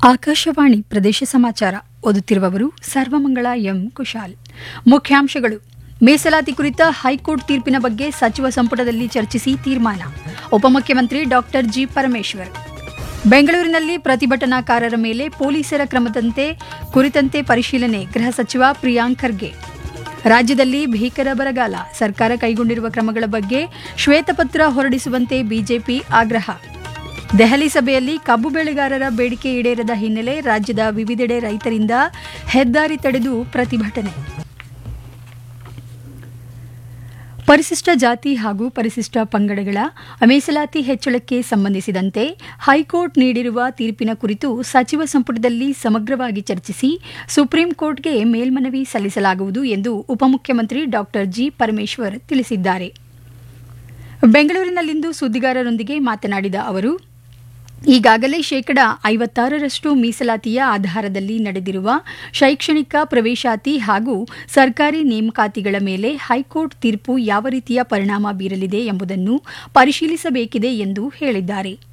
ಆಕಾಶವಾಣಿ ಪ್ರದೇಶ ಸಮಾಚಾರ ಓದುತ್ತಿರುವವರು ಸರ್ವಮಂಗಳ ಎಂ ಕುಶಾಲ್ ಮುಖ್ಯಾಂಶಗಳು ಮೀಸಲಾತಿ ಕುರಿತ ಹೈಕೋರ್ಟ್ ತೀರ್ಪಿನ ಬಗ್ಗೆ ಸಚಿವ ಸಂಪುಟದಲ್ಲಿ ಚರ್ಚಿಸಿ ತೀರ್ಮಾನ ಉಪಮುಖ್ಯಮಂತ್ರಿ ಡಾಕ್ಟರ್ ಜಿ ಪರಮೇಶ್ವರ್ ಬೆಂಗಳೂರಿನಲ್ಲಿ ಪ್ರತಿಭಟನಾಕಾರರ ಮೇಲೆ ಪೊಲೀಸರ ಕ್ರಮದಂತೆ ಕುರಿತಂತೆ ಪರಿಶೀಲನೆ ಗೃಹ ಸಚಿವ ಪ್ರಿಯಾಂಕ್ ಖರ್ಗೆ ರಾಜ್ಯದಲ್ಲಿ ಭೀಕರ ಬರಗಾಲ ಸರ್ಕಾರ ಕೈಗೊಂಡಿರುವ ಕ್ರಮಗಳ ಬಗ್ಗೆ ಶ್ವೇತಪತ್ರ ಹೊರಡಿಸುವಂತೆ ಬಿಜೆಪಿ ಆಗ್ರಹ ದೆಹಲಿ ಸಭೆಯಲ್ಲಿ ಕಬ್ಬು ಬೆಳೆಗಾರರ ಬೇಡಿಕೆ ಈಡೇರದ ಹಿನ್ನೆಲೆ ರಾಜ್ಯದ ವಿವಿಧೆಡೆ ರೈತರಿಂದ ಹೆದ್ದಾರಿ ತಡೆದು ಪ್ರತಿಭಟನೆ ಪರಿಶಿಷ್ಟ ಜಾತಿ ಹಾಗೂ ಪರಿಶಿಷ್ಟ ಪಂಗಡಗಳ ಮೀಸಲಾತಿ ಹೆಚ್ಚಳಕ್ಕೆ ಸಂಬಂಧಿಸಿದಂತೆ ಹೈಕೋರ್ಟ್ ನೀಡಿರುವ ತೀರ್ಪಿನ ಕುರಿತು ಸಚಿವ ಸಂಪುಟದಲ್ಲಿ ಸಮಗ್ರವಾಗಿ ಚರ್ಚಿಸಿ ಸುಪ್ರೀಂ ಕೋರ್ಟ್ಗೆ ಮೇಲ್ಮನವಿ ಸಲ್ಲಿಸಲಾಗುವುದು ಎಂದು ಉಪಮುಖ್ಯಮಂತ್ರಿ ಡಾಕ್ಟರ್ ಜಿ ಪರಮೇಶ್ವರ್ ತಿಳಿಸಿದ್ದಾರೆ ಬೆಂಗಳೂರಿನಲ್ಲಿಂದು ಸುದ್ದಿಗಾರರೊಂದಿಗೆ ಮಾತನಾಡಿದ ಅವರು ಈಗಾಗಲೇ ಶೇಕಡ ಐವತ್ತಾರರಷ್ಟು ಮೀಸಲಾತಿಯ ಆಧಾರದಲ್ಲಿ ನಡೆದಿರುವ ಶೈಕ್ಷಣಿಕ ಪ್ರವೇಶಾತಿ ಹಾಗೂ ಸರ್ಕಾರಿ ನೇಮಕಾತಿಗಳ ಮೇಲೆ ಹೈಕೋರ್ಟ್ ತೀರ್ಪು ಯಾವ ರೀತಿಯ ಪರಿಣಾಮ ಬೀರಲಿದೆ ಎಂಬುದನ್ನು ಪರಿಶೀಲಿಸಬೇಕಿದೆ ಎಂದು ಹೇಳಿದ್ದಾರೆ